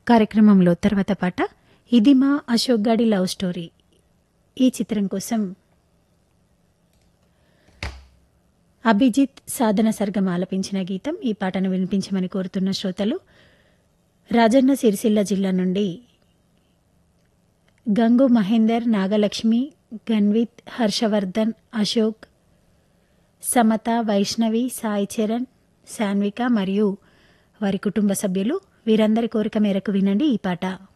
కార్యక్రమంలో తర్వాత పాట ఇది మా అశోక్ గాడి లవ్ స్టోరీ ఈ చిత్రం కోసం అభిజిత్ సాధన సర్గం ఆలపించిన గీతం ఈ పాటను వినిపించమని కోరుతున్న శ్రోతలు రాజన్న సిరిసిల్ల జిల్లా నుండి గంగు మహేందర్ నాగలక్ష్మి గన్విత్ హర్షవర్ధన్ అశోక్ సమత వైష్ణవి సాయి చరణ్ శాన్విక మరియు వారి కుటుంబ సభ్యులు వీరందరి కోరిక మేరకు వినండి ఈ పాట